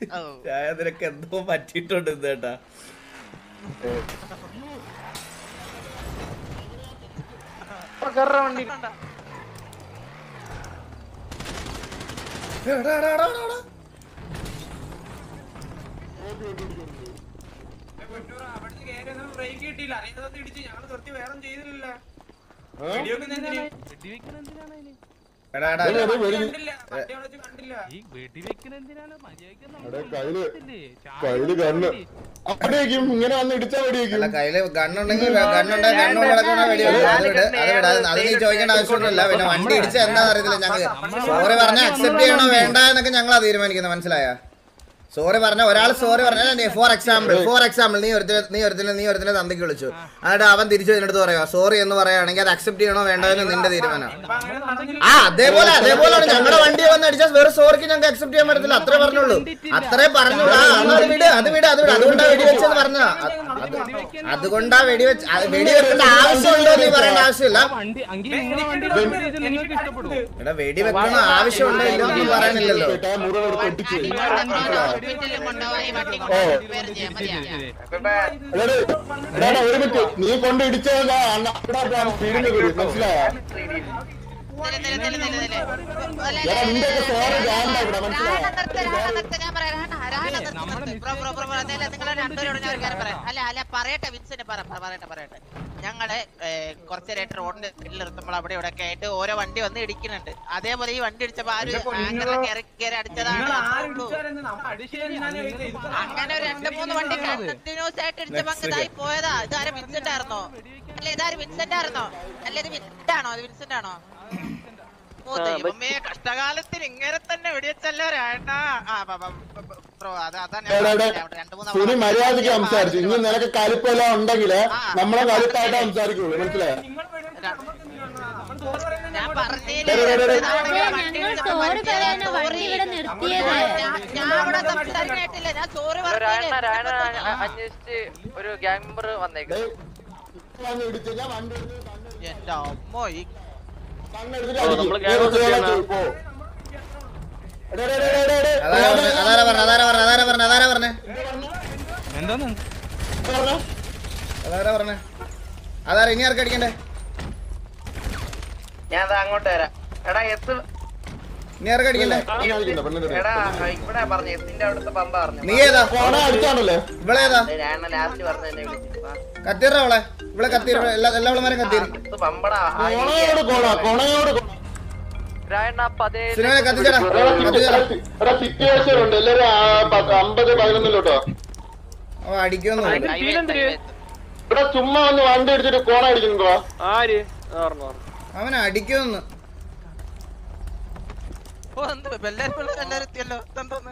ഓ ചായ നിനക്ക് എന്തോ പറ്റിയിട്ടുണ്ട് ഇന്ന് കേട്ടാ എടാ, എടാ, എടാ, എടാ, എടാ. എടാ, എടാ, ഇത് എടാ. അത് വെടി- ഈ വെടിവെക്കണ എന്തിനാണ് മര്യാദയ്ക്ക് നമ്മൾ എടാ, കയ്യില് നോക്കത്തില്ലേ? ചായ കയ്യില് കണ്ണ് അവിടെ വെക്കും ഇങ്ങനെ വന്ന് ഇടിച്ചാ വെടി വെക്കും അല്ല കയ്യില് ഗണ്ണുണ്ടെങ്കിൽ ഗണ്ണുണ്ടെങ്കിൽ ഗണ്ണുള്ള കിടക്കുന്ന വെടി വെക്കും. അത് വിട് അത് വിട് അത് അത് നീ ചോദിക്കേണ്ട ആവശ്യമൊന്നുമില്ല പിന്നെ വണ്ടി ഇടിച്ച എന്താണെന്ന് അറിയത്തില്ല ഞങ്ങൾക്ക് സോറി പറഞ്ഞ അക്സെപ്റ്റ് ചെയ്യണോ വേണ്ട എന്നൊക്കെ ഞങ്ങളാ തീരുമാനിക്കുന്നത് മനസ്സിലായ സോറി പറഞ്ഞ ഒരാൾ സോറി പറഞ്ഞ ഫോർ എക്സാമ്പിൾ ഫോർ എക്സാമ്പിൾ നീ ഒരുത്തിനെ നീ ഒരുത്തിനെ നീ ഒരുത്തിനെ തന്തിക്ക് വിളിച്ചു എന്നിട്ട് അവൻ തിരിച്ചു ഇതിനടുത്ത് പറയാ സോറി എന്ന് പറയുകയാണെങ്കിൽ അത് അക്സെപ്റ്റ് ചെയ്യണോ വേണ്ടോ എന്ന് നിന്റെ തീരുമാനം ആ അതേപോലെ അതേപോലെയാണ് ഞങ്ങളുടെ വണ്ടി വന്ന് അടിച്ചാൽ വേറെ സോറിക്ക് ഞങ്ങൾക്ക് അക്സെപ്റ്റ് ചെയ്യാൻ പറ്റത്തില്ല അത്രേ പറഞ്ഞുള്ളൂ അത്രേ പറഞ്ഞുള്ളൂ ആ എന്നാ അത് വിട് അത് വിട് അത് വിട് അതുകൊണ്ടാ വെടിവെച്ചത് പറഞ്ഞതാ അത് അതുകൊണ്ടാ വെടിവെച്ച് അത് വെടിവെക്കേണ്ട ആവശ്യമുണ്ടോ നീ പറയേണ്ട ആവശ്യമില്ല വണ്ടി അങ്കി നിങ്ങളെ വണ്ടി ഡൗൺലോഡ് ചെയ്ത് നിങ്ങൾക്ക് ഇഷ്ടപ്പെടും എടാ വെടിവെക്കണ ആവശ്യമുണ്ടോ ഇല്ലോ ഒന്നും പറയാനില്ലല്ലോ കേട്ടാ മുറിവെടുത്ത് ഒട്ടിച്ച് ഹോസ്പിറ്റലിൽ കൊണ്ടുപോയി വണ്ടി കൊണ്ടുപോയി റിപ്പയർ ചെയ്യാൻ മതിയാ എടാ, എടാ, എടാ, ഒരു മിനിറ്റ് നീ കൊണ്ട് ഇടിച്ചതാ സ്പീഡിന് വരും മനസ്സിലായോ നില, നില, നില, നില, നില. അല്ല, എടാ, നിന്റെയൊക്കെ സോറി വേണ്ട ഇവിടെ മനസ്സിലായോ രാണ നിർത്ത്, രാണ നിർത്ത്, ഞാൻ പറയാം, രാണ, രാണ നിർത്ത്, നിർത്ത്. ബ്രോ, ബ്രോ, ബ്രോ, ബ്രോ, അതല്ല, നിങ്ങളെ രണ്ടുപേരോട് ഞാൻ ഒരു കാര്യം പറയാം. അല്ല, അല്ല, പറയട്ടെ, വിൻസെന്റ് പറ, പറ, പറയട്ടെ, പറയട്ടെ. ഞങ്ങള് കുറച്ചു നേരമായിട്ട് റോഡിന്റെ സൈഡിൽ നിർത്തുമ്പോൾ അവിടെ ഇവിടെ ഒക്കെ ആയിട്ട് ഓരോ വണ്ടി വന്ന് ഇടിക്കുന്നുണ്ട് അതേപോലെ ഈ വണ്ടി ഇടിച്ചപ്പോ ആ ഒരു ആങ്കറിനെ കയറി കയറി അടിച്ചതാണ് അങ്ങനെ ഒരു രണ്ട് മൂന്ന് വണ്ടി കണ്ടിന്യൂസ് ആയിട്ട് ഇടിച്ചപ്പോ അങ്ങ് ഇതായി പോയതാ ഇതാരും വിൻസെന്റ് ആയിരുന്നോ അല്ല ഇതാരും വിൻസെന്റ് ആയിരുന്നോ അല്ല ഇത് വിൻസെന്റ് ആണോ ഇത് വിൻസെന്റ് ആണോ ഓ ദൈവമേ കഷ്ടകാലത്തിന് ഇങ്ങനെ തന്നെ വെടിവെച്ചല്ലോ രാണ ആ ബ- ബ- ബ- ബ- ബ്രോ അത് അതാണ് ഞാൻ എടാ, എടാ, പറഞ്ഞത്. അവിടെ രണ്ട് മൂന്ന് സുനി അവിടെ മര്യാദക്ക് സംസാരിച്ചു ഇനി നിനക്ക് കലിപ്പെല്ലാം ഉണ്ടെങ്കില് ആ. നമ്മളെ കലിപ്പായിട്ട് സംസാരിക്കുള്ളൂ മനസ്സിലായോ ഞാൻ പറഞ്ഞില്ലേ, എടാ, എടാ, എടാ. ഇതാണെങ്കിൽ വണ്ടി ഞങ്ങൾ ഇടിച്ചപ്പോ സോറി മനസ്സിലായി, പറയാനാ വണ്ടി sorry. ഇവിടെ നിർത്തിയത് ഞാൻ- ഞാൻ ഇവിടെ സംസാരിക്കാനായിട്ടില്ല ഞാൻ സോറി രാണ രാണ പറഞ്ഞു അന്വേഷിച്ച് ഒരു ഗ്യാങ് മെമ്പർ വന്നേക്കും ഡേയ്, വന്ന് ഇടിച്ച് ഞാൻ വണ്ടി എടുത്ത് കണ്ണ് എന്റെ അമ്മോ ഈ കണ്ണെടുത്തിട്ട് ഓ, അടിക്കും. നമ്മള് നീ gang കുറച്ച് ഒക്കെ നേരം ചെയ്യണം. പോ. എടാ, എടാ, എടാ, എടാ, എടാ, എടാ. അതാരാ പറഞ്ഞെ അതാരാ പറഞ്ഞെ അതാരാ പറഞ്ഞെ അതാരാ പറഞ്ഞെ അതാരാ പറഞ്ഞെ എന്താന്ന് എന്താ പറഞ്ഞെ? അതാരാ പറഞ്ഞെ അതാരാ ഇനി ആർക്ക് അടിക്കണ്ടേ ഞാൻ ദാ അങ്ങോട്ട് വരാം എടാ എസ് ഇനി ആർക്ക് അടിക്കണ്ടേ ഞാൻ അടിക്കണ്ട, പെണ്ണിന്റെ അടുത്ത്. എടാ ഇവിടെ പറഞ്ഞു എസിന്റെ അവിടുത്തെ പമ്പ പറഞ്ഞു നീ ഏതാ കോണ അടിച്ചാണല്ലേ ഇവളേതാ ഞാൻ ലാസ്റ്റ് പറഞ്ഞു എന്നെ വിളിച്ചു കത്തീറ അവളെ ഇവിടെ കത്തീര എല്ലാ എല്ലാ അവളമാരും കത്തീരും എസ് പമ്പടാ ആ, ഈ- കോണയോട് കോണ കോണയോട് കോണ രായണ്ണ പതേ സിനിമയെ കത്തിച്ചടാ കത്തിച്ചടാ എടാ സിറ്റുവേഷൻ ഉണ്ട് എല്ലാരും ആ പത്ത് അമ്പത് പതിനൊന്നിലോട്ടോ അവ അടിക്കുമെന്ന് തോന്നുന്നു. ഇവിടെ ചുമ്മാ വന്ന് വണ്ടി അടിച്ചിട്ട് കോണ അടിക്കുന്നുണ്ടോ ആര് പറഞ്ഞു അവൻ അടിക്കുമെന്ന് ഓ എന്ത് എല്ലാരും പിള്ളേർ എല്ലാരും എത്തിയല്ലോ എന്തോന്ന്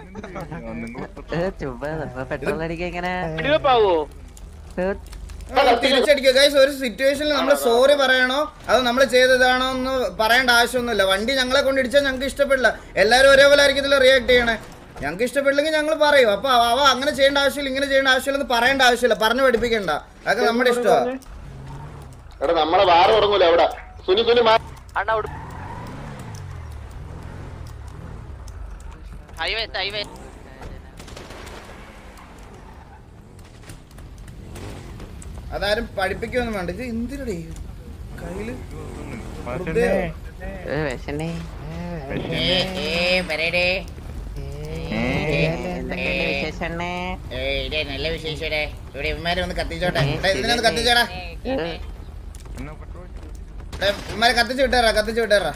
പെട്രോൾ അടിക്കാൻ ഇങ്ങനെ പാവോ അവൻ തിരിച്ചടിക്കുക ഗൈസ് ഒരു സിറ്റുവേഷനിൽ നമ്മൾ സോറി പറയണോ അത് നമ്മൾ ചെയ്തതാണോ എന്ന് പറയേണ്ട ആവശ്യമൊന്നുമില്ല വണ്ടി ഞങ്ങളെ കൊണ്ട് ഇടിച്ചാൽ ഞങ്ങൾക്ക് ഇഷ്ടപ്പെടില്ല എല്ലാവരും ഒരേപോലെ ആയിരിക്കത്തില്ല റിയാക്ട് ചെയ്യണേ ഞങ്ങൾക്ക് ഇഷ്ടപ്പെടില്ലെങ്കിൽ ഞങ്ങൾ പറയും അപ്പൊ അവ അവ അങ്ങനെ ചെയ്യേണ്ട ആവശ്യമില്ല ഇങ്ങനെ ചെയ്യേണ്ട ആവശ്യമില്ലെന്ന് പറയേണ്ട ആവശ്യമില്ല പറഞ്ഞു പഠിപ്പിക്കണ്ട അതൊക്കെ നമ്മുടെ ഇഷ്ടമാണ് എടാ നമ്മളെ വാറ തുടങ്ങൂല അവിടെ സുനി സുനി മാ അണ്ണ അവിടെ ഹൈവേ ഹൈവേ അതാരും പഠിപ്പിക്കൊന്നും വേണ്ട ഇത് എന്തിനടേ കയ്യില് വെറുതെ വിഷണേ വിശേഷണ്ണേ നല്ല വിശേഷടേ ഇവിടെ ഇവന്മാരെ ഒന്ന് കത്തിച്ചോട്ടെ എടാ, ഇതിനെ ഒന്ന് കത്തിച്ചോടാ എടാ, ഇവന്മാരെ കത്തിച്ച് വിട്ടേറാ കത്തിച്ച് വിട്ടേറാ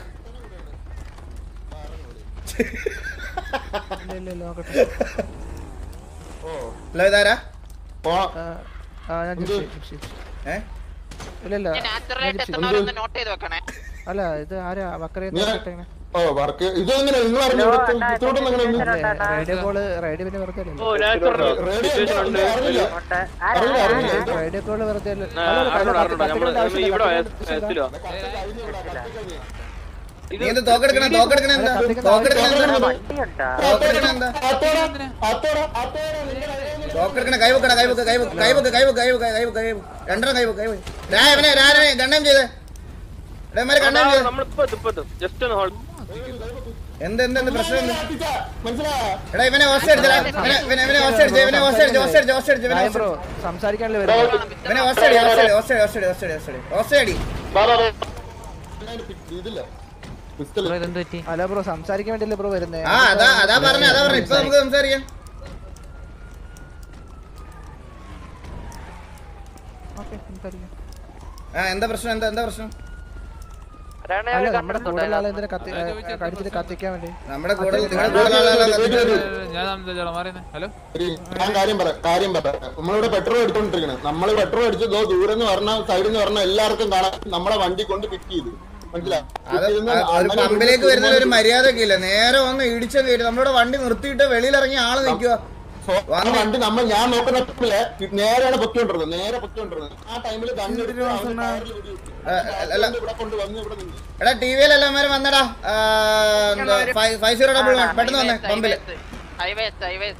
ഹലോ ഇതാരാ ഏ ഞാൻ നാച്ചുറൽ ആയിട്ട് എത്തുന്നവരൊന്ന് നോട്ട് ചെയ്ത് വെക്കണേ അല്ല ഇത് ആരാ വക്കറ ഞാൻ- ഓ വർക്ക് ഇത് എങ്ങനെ നിങ്ങൾ അറിഞ്ഞു ഇത്തോട്ടും എങ്ങനെ റേഡിയോ കോള് റേഡിയോ പിന്നെ വെറുതെ അല്ലേ? ഓ നാച്ചുറൽ സിറ്റുവേഷൻ ഉണ്ട് അറിയില്ല അറിയില്ല അറിയില്ല റേഡിയോ കോള് വെറുതെ അല്ലേ? ആ, അല്ല, അല്ല, അറിഞ്ഞൂടാ, കത്തി- അറിഞ്ഞൂടാ. നമ്മള് കത്തിക്കേണ്ട ആവശ്യമില്ല, ഇവിടെ കത്തിക്കേണ്ട ആവശ്യമില്ല. എത്തില്ല നീ എന്ത് തോക്കെടുക്കണേ തോക്കെടുക്കണേ എന്താ തോക്കെടുക്കണേ എന്താ തോക്കെടുക്കണേ എന്താ അത്തോടാ അത്തോടാ അത്തോടാ നിന്റെ തോക്കെടുക്കണേ കൈവക്കട കൈവക്ക് കൈവക്ക് കൈവക്ക് കൈവക്ക് കൈവക്ക് കൈവക്ക് കൈവക്ക് രണ്ടെണ്ണം കൈവക്ക് കൈവക്ക് രാ ഇവനെ രാനെ കണ്ണയം ചെയ്തേ ഇവന്മാരെ കണ്ണയം ചെയ്തേ നമ്മളിപ്പോ എത്തും, ഇപ്പോ എത്തും. ജസ്റ്റ് ഒന്ന് ഹോൾഡ് എന്ത് എന്ത് എന്ത് പ്രശ്നം എന്ത്? കത്തിച്ച, മനസ്സിലായോ എടാ ഇവനെ ഹോസ്റ്റ് അടിച്ചടാ ഇവനെ ഇവനെ ഇവനെ ഹോസ്റ്റ് അടിച്ചു ഇവനെ ഹോസ്റ്റ് അടിച്ചു ഹോസ്റ്റ് അടിച്ചു ഹോസ്റ്റ് അടിച്ചു ഇവനെ നായം host ബ്രോ അടിച്ചു. സംസാരിക്കാനല്ലേ വരുന്നത് ഇവനെ ഹോസ്റ്റ് അടി ഹോസ്റ്റ് അടി ഹോസ്റ്റ് അടി ഹോസ്റ്റ് അടി ഹോസ്റ്റ് അടി ഹോസ്റ്റ് അടി ഹോസ്റ്റ് അടി വാ, വാ, വാ. ഇതില്ല പിസ്റ്റൾ ബ്രോ ഇതെന്ത് പറ്റി അല്ല ബ്രോ സംസാരിക്കാൻ വേണ്ടിയല്ലേ ബ്രോ വരുന്നേ ആ അതാ അതാ പറഞ്ഞ അതാ പറഞ്ഞ ഇപ്പൊ നമുക്ക് സംസാരിക്കാം ഓക്കെ സംസാരിക്കാം ആ എന്താ പ്രശ്നം എന്താ എന്താ പ്രശ്നം അല്ല നമ്മുടെ കൂടുതൽ ആളെ എന്തിനാ കത്തി കടിച്ചിട്ട് കത്തിക്കാൻ വേണ്ടി നമ്മുടെ കൂടുതൽ നിങ്ങളുടെ കൂടുതൽ ആളുകളെ കത്തിച്ചത് ഞാൻ സംസാരിച്ചോളാം മാറിയെന്നെ ഹലോ ഒരു ഞാൻ കാര്യം പറയാം കാര്യം പറയാം നമ്മളിവിടെ പെട്രോൾ എടുത്തോണ്ടിരിക്കണേ നമ്മൾ പെട്രോൾ അടിച്ച് ദോ ദൂരെ നിന്ന് പറഞ്ഞ സൈഡിൽ നിന്ന് പറഞ്ഞ എല്ലാവർക്കും കാണാം നമ്മളെ വണ്ടി കൊണ്ട് പിക്ക് ചെയ്തു മനസ്സിലായോ? അത് പിക്ക് ചെയ്യുന്ന അത് ഒരു അങ്ങനെ പമ്പിലേക്ക് വരുന്ന ഒരു മര്യാദയൊക്കെ ഇല്ല നേരെ വന്ന് ഇടിച്ചു കയറി നമ്മുടെ വണ്ടി നിർത്തിയിട്ട് വെളിയിലിറങ്ങി ആള് നിൽക്കുക സോ- ആ വണ്ടി നമ്മൾ ഞാൻ നോക്കുന്ന ടൈമില് നേരെയാണ് പൊക്കിക്കൊണ്ടിരുന്നത് നേരെ പൊക്കിക്കൊണ്ടിരുന്നത് ആ ടൈമിൽ കണ്ണെടുത്ത് അവന്റെ ടയറിൽ കുടി വെച്ചു. അല്ല ഇവിടെ കൊണ്ടുവന്ന് ഇവിടെ നിന്ന് എടാ ടി വിയിൽ എല്ലാവരും വന്നടാ ഫൈവ് സീറോ ഡബിൾ വൺ പെട്ടെന്ന് വന്നേ പമ്പില് ഹൈവേസ് ഹൈവേസ്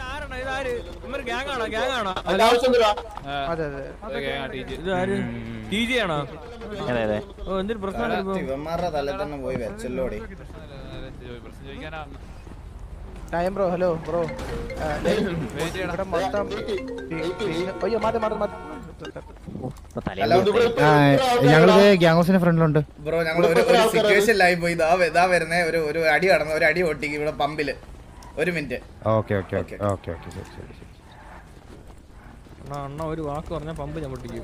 അതിന്റെ ആവശ്യം എന്തിനാ അതെ അതെ ടി ജി ആണോ അതെ അതെ ഇവന്മാരുടെ തലയിൽ തന്നെ പോയി വെച്ചല്ലോടി പ്രശ്നം ചോദിക്കാനാ നായം ബ്രോ ഹലോ ബ്രോ ഇവിടെ മൊത്തം അയ്യോ മാറ്റി മാറ്റി മാറ്റി ഹലോ ഞങ്ങളിത് ഗ്യാങ് ഹൗസിന്റെ ഫ്രണ്ടിലുണ്ട് ബ്രോ ഞങ്ങൾ ഒരു ഒരു സിറ്റുവേഷനിലായി പോയി ഇതാ ഇതാ വരുന്നേ ഒരു ഒരു അടി കടന്നു ഒരു അടി പൊട്ടിക്ക് ഇവിടെ പമ്പില് ഒരു minute okay okay okay. Okay okay ശരി ശരി ശരി അണ്ണ ഒരു വാക്ക് പറഞ്ഞ പമ്പ് ഞാൻ പൊട്ടിക്കും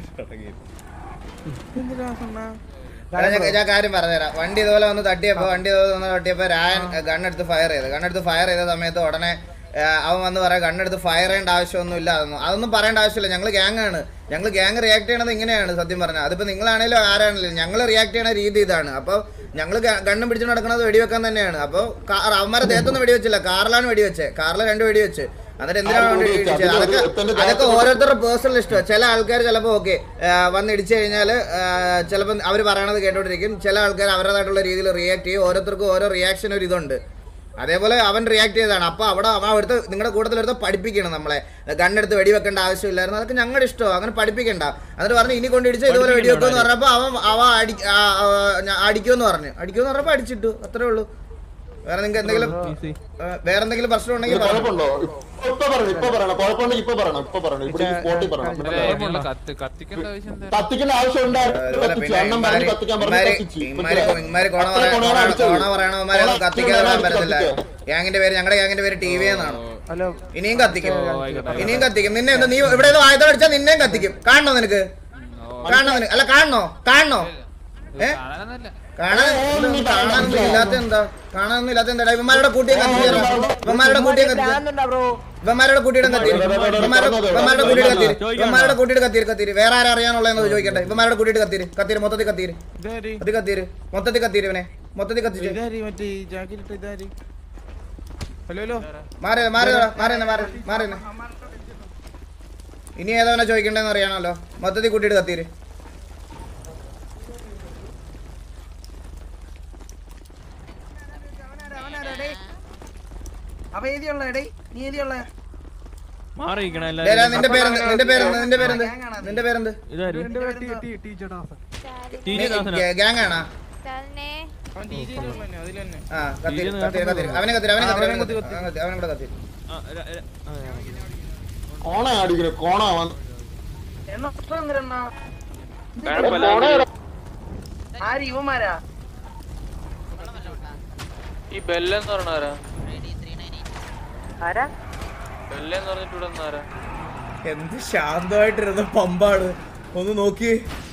എടാ, ഞാൻ ഞാൻ കാര്യം പറഞ്ഞുതരാം വണ്ടി ഇതുപോലെ വന്ന് തട്ടിയപ്പോ വണ്ടി ഇതുപോലെ വന്ന് തട്ടിയപ്പോ രായൻ ഗണ്ണെടുത്ത് ഫയർ ചെയ്ത് ഗണ്ണെടുത്ത് ഫയർ ചെയ്ത സമയത്ത് ഉടനെ ആ, അവൻ വന്ന് പറയാം ഗണ്ണെടുത്ത് ഫയർ ചെയ്യേണ്ട ആവശ്യമൊന്നും ഇല്ല അതൊന്നും അതൊന്നും പറയേണ്ട ആവശ്യമില്ല ഞങ്ങൾ ഗ്യാങ് ആണ് ഞങ്ങൾ ഗ്യാങ് റിയാക്ട് ചെയ്യണത് ഇങ്ങനെയാണ് സത്യം പറഞ്ഞാൽ അതിപ്പോ നിങ്ങളാണേലും ആരാണേലും ഞങ്ങൾ റിയാക്ട് ചെയ്യണ രീതി ഇതാണ് അപ്പോൾ ഞങ്ങൾ ഗണ്ണും പിടിച്ചു നടക്കുന്നത് വെടിവെക്കാൻ തന്നെയാണ് അപ്പോൾ അവന്മാരെ ദേഹത്തൊന്നും വെടിവെച്ചില്ല കാറിലാണ് വെടിവെച്ചത് കാറിൽ രണ്ട് വെടിവെച്ച് എന്നിട്ട് എന്തിനാണ് വണ്ടി ഇടിച്ചത് അതൊക്കെ അതൊക്കെ ഓരോരുത്തരുടെ പേഴ്സണൽ ഇഷ്ടമാണ് ചില ആൾക്കാർ ചിലപ്പോൾ ഓക്കെ വന്ന് ഇടിച്ചു കഴിഞ്ഞാൽ ചിലപ്പോൾ അവർ പറയണത് കേട്ടോണ്ടിരിക്കും ചില ആൾക്കാർ അവരുടേതായിട്ടുള്ള രീതിയിൽ റിയാക്ട് ചെയ്യും ഓരോരുത്തർക്കും ഓരോ റിയാക്ഷൻ ഒരു ഇതുണ്ട് അതേപോലെ അവൻ റിയാക്ട് ചെയ്തതാണ് അപ്പോൾ അവിടെ അവൻ അവിടുത്തെ നിങ്ങളുടെ കൂട്ടത്തിലെടുത്ത് പഠിപ്പിക്കണം നമ്മളെ ഗണ്ണെടുത്ത് വെടിവെക്കേണ്ട ആവശ്യമില്ലായിരുന്നു അതൊക്കെ ഞങ്ങളുടെ ഇഷ്ടം അങ്ങനെ പഠിപ്പിക്കണ്ട എന്നിട്ട് പറഞ്ഞു ഇനി കൊണ്ട് ഇടിച്ച് ഇതുപോലെ വെടിവെക്കുമെന്ന് പറഞ്ഞപ്പോൾ അവൻ അവ അടി ആ, ആ, ഞാൻ അടിക്കുമെന്ന് പറഞ്ഞു അടിക്കുമെന്ന് പറഞ്ഞപ്പോൾ അടിച്ചിട്ടു അത്രേ ഉള്ളൂ വേറെ നിങ്ങൾക്ക് എന്തെങ്കിലും ആ, വേറെ എന്തെങ്കിലും പ്രശ്നം ഉണ്ടെങ്കിൽ പറഞ്ഞു കുഴപ്പമുണ്ടോ ഇപ്പൊ പറയണം ഇപ്പൊ പറയണം കുഴപ്പമുണ്ടെങ്കിൽ ഇപ്പൊ പറയണം ഇപ്പൊ പറയണം ഇവിടെ സ്പോട്ടിൽ പറയണം മനസ്സിലായോ? കത്ത് കത്തിക്കേണ്ട ആവശ്യം എന്താ കത്തിക്കേണ്ട ആവശ്യം ഉണ്ടായിരുന്നു അതുപോലെ കത്തിച്ചു. പിന്നെ അണ്ണൻ പറഞ്ഞു ഇമാര് കത്തിക്കാൻ പറഞ്ഞു ഇമാര് കത്തിച്ചു. ഇമാര് മനസ്സിലായോ? ഇമാര് കോണ അത്ര പറയണ കൊണയാണ് അടിച്ചത്. കോണ പറയണവന്മാരെ കൊണ കത്തിക്കാതെ വിടാൻ പറ്റത്തില്ല കത്തിക്കുക. ഗ്യാങ്ങിന്റെ പേര് ഞങ്ങളുടെ ഗ്യാങ്ങിന്റെ പേര് ടി വി എന്നാണ് ഹലോ ഇനിയും കത്തിക്കും ഇനിയും കത്തിക്കും നിന്നെ എന്താ നീ ഇവിടെ ഏതോ ആയുധം അടിച്ചാൽ നിന്നെയും കത്തിക്കും കാണണോ നിനക്ക് കാണണോ നിനക്ക് അല്ല കാണണോ കാണണോ ഏ കാണാനൊന്നുമല്ല കാണാൻ എന്താ? കാണാനൊന്നും ഇല്ലാത്ത എന്താ കാണാനൊന്നും ഇല്ലാത്ത എന്താ ഇവന്മാരുടെ കൂട്ടിയെ കത്തിച്ചേരാ ഇവന്മാരുടെ കൂട്ടിയെ കത്തിച്ചു ഇവന്മാരുടെ കൂട്ടിയുടെ കത്തിരി ഇവന്മാരുടെ ഇവന്മാരുടെ കൂട്ടിയുടെ കത്തിരി ഇവന്മാരുടെ കൂട്ടിയുടെ കത്തിരി കത്തിരി വേറെ ആരും അറിയാനുള്ളതെന്ന് ചോദിക്കട്ടെ ഇവന്മാരുടെ കൂട്ടിയിട്ട് കത്തിരി കത്തിരി മൊത്തത്തിൽ കത്തിരി അത് കത്തിരി മൊത്തത്തിൽ കത്തിരി ഇവനെ മൊത്തത്തിൽ കത്തിച്ചു മാറി മാറി മാറി മാറി മാറി ഇനി ഏതവനെ ചോദിക്കണ്ടെന്ന് അറിയാണല്ലോ മൊത്തത്തിൽ കൂട്ടിയിട്ട് കത്തിരി അപ്പൊ ഏതിയുള്ള എടേ നീ ഏതിയുള്ള മാറിയിരിക്കണ ഡേയ്, ഡേയ്, നിന്റെ പേരെന്ത് നിന്റെ പേരെന്ത് നിന്റെ പേരെന്ത് നിന്റെ പേരെന്ത് ഗ്യാങ് ആണോ ആ കത്തിരി കത്തിരി കത്തിരി അവനെ കത്തിരി അവനെ കത്തിരി അവനെ കത്തിരി അവനെ കത്തിരി, അവനെ കൂടെ കത്തിരി കോണ അടിക്കണേ കോണ വന്ന് എന്നാ പ്രശ്നം എന്തിനാ കുഴപ്പമില്ല ആര് ഇവന്മാരാ ഈ ബെല്ലെന്ന് പറഞ്ഞാരാ ബെല്ലെന്ന് പറഞ്ഞിട്ട് ഇവിടെ നിന്നാരാ എന്ത് ശാന്തമായിട്ടിരുന്ന പമ്പാണ് ഒന്ന് നോക്കി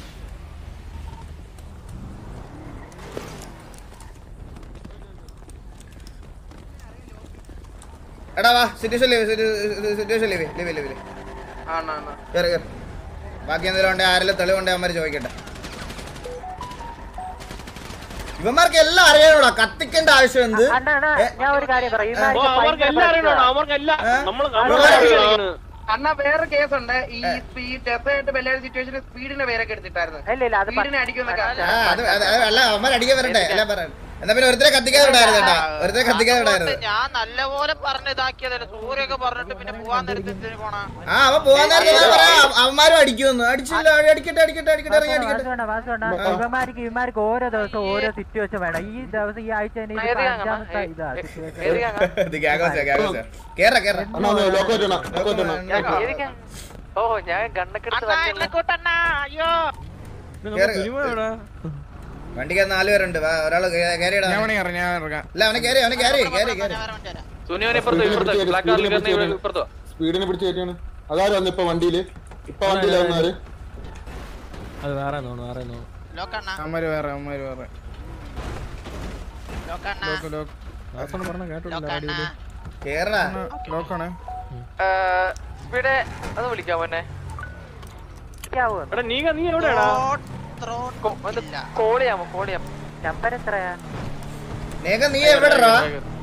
എടാ വാ situation leave situation leave leave leave leave ആണോ ആണോ കയറി കയറി ബാക്കി എന്തെങ്കിലും ഉണ്ടെങ്കിൽ ആരെങ്കിലും തെളിവുണ്ടെങ്കിൽ അവന്മാർ ചോദിക്കട്ടെ ഇവന്മാർക്ക് എല്ലാം അറിയാനോടാ കത്തിക്കേണ്ട ആവശ്യം എന്ത് ഏ? ഞാൻ ഒരു കാര്യം പറയും ഓ, അവർക്ക് എല്ലാം അറിയണം അവർക്ക് എല്ലാം ഏ? നമ്മൾ ഇവന്മാർക്ക് അണ്ണാ വേറെ കേസുണ്ട് ഈ സ്പീഡ് ഡെസേർട്ട് ബെല്ലാരി സിറ്റുവേഷനിൽ സ്പീഡിന്റെ പേരൊക്കെ എടുത്തിട്ടായിരുന്നു ഇല്ല ഇല്ല അത് സ്പീഡിനെ അടിക്കുന്നൊക്കെ ആ, അത് അത് അത് അല്ല അവന്മാർ അടിക്കാൻ വരട്ടെ എല്ലാം പറയാം എന്നാ പിന്നെ ഒരുത്തരെ കത്തിക്കാതെ വിടായിരുന്നു കേട്ടാ ഒരുത്തരെ കത്തിക്കാതെ വിടായിരുന്നു ഞാൻ നല്ലപോലെ പറഞ്ഞ് ഇതാക്കിയതല്ലേ സൂര്യൊക്കെ പറഞ്ഞിട്ട് പിന്നെ പോവാൻ നേരത്തെ എന്തിനു പോണ ആ അവൻ പോവാൻ നേരത്തെ ഞാൻ പറയാം അവ- അവന്മാരും അടിക്കുമെന്ന് അടിച്ചില്ല അടിക്കട്ടെ അടിക്കട്ടെ അടിക്കട്ടെ ഇറങ്ങി അടിക്കട്ടെ ഇവന്മാർക്ക് ഇവന്മാർക്ക് ഓരോ ദിവസം ഓരോ സിറ്റുവേഷൻ വേണം ഈ ദിവസം ഈ ആഴ്ച തന്നെ ഇത് അഞ്ചാമത്തെ ഇതാ സിറ്റുവേഷൻ ഇത് ഗ്യാഗോസാ ഗ്യാഗോസാ കേറ കേറ അണ്ണാ ഒന്ന് ലോക്കോറ്റ് ഇടണം ലോക്കോറ്റ് ഇടണം ഓ ഞാൻ ഗണ്ണൊക്കെ അണ്ണാ എന്നെ കൂട്ടണ്ണാ അയ്യോ വണ്ടിക്ക് നാല് പേരുണ്ട് വാ, ഒരാള് കയറിയിടാ അല്ല അവനെ കയറി അവനെ കയറി കയറി കയറി ഞാൻ വേറെ വണ്ടി തരാം സുനിയോനെ ഇപ്പുറത്ത് ഇപ്പുറത്ത് ബ്ലാക്ക് കാറിൽ കയറുന്ന ഇപ്പുറത്തോ സ്പീഡിനെ പിടിച്ച് കയറ്റിയാണ് അതാരും വന്ന് ഇപ്പൊ വണ്ടിയില് ഇപ്പൊ വണ്ടിയില് വന്നാല് ലോക്കണ്ണ ലോക്കണ്ണ ലോക്കണ്ണ കേറടാ ഇവിടെ അത് വിളിക്കാം മോനെ എടാ നീ നീ എവിടെയാടാ ത്രോട്ട് ഇല്ല കോളിയാമോ കോളിയാമോ നമ്പർ എത്രയാ നേക നീ എവിടെടാ